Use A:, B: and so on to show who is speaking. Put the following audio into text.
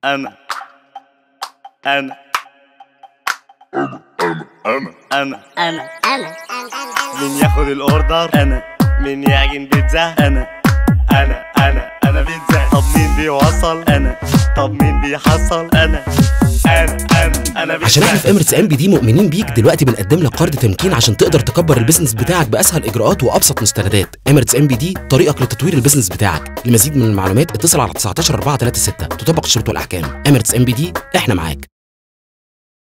A: انا انا انا انا
B: انا انا
A: مين ياخد الاوردر انا مين يعجن بيتزا انا انا انا انا بيتزا طب مين بيوصل انا طب مين بيحصل انا انا انا انا
C: عشان احنا
A: بيتزا
C: في اميرتس ام بي دي مؤمنين بيك دلوقتي بنقدم لك قرض تمكين عشان تقدر تكبر البيزنس بتاعك باسهل اجراءات وابسط مستندات اميرتس ام بي دي طريقك لتطوير البيزنس بتاعك لمزيد من المعلومات اتصل على 19 436 تطبق الشروط والاحكام اميرتس ام بي دي احنا معاك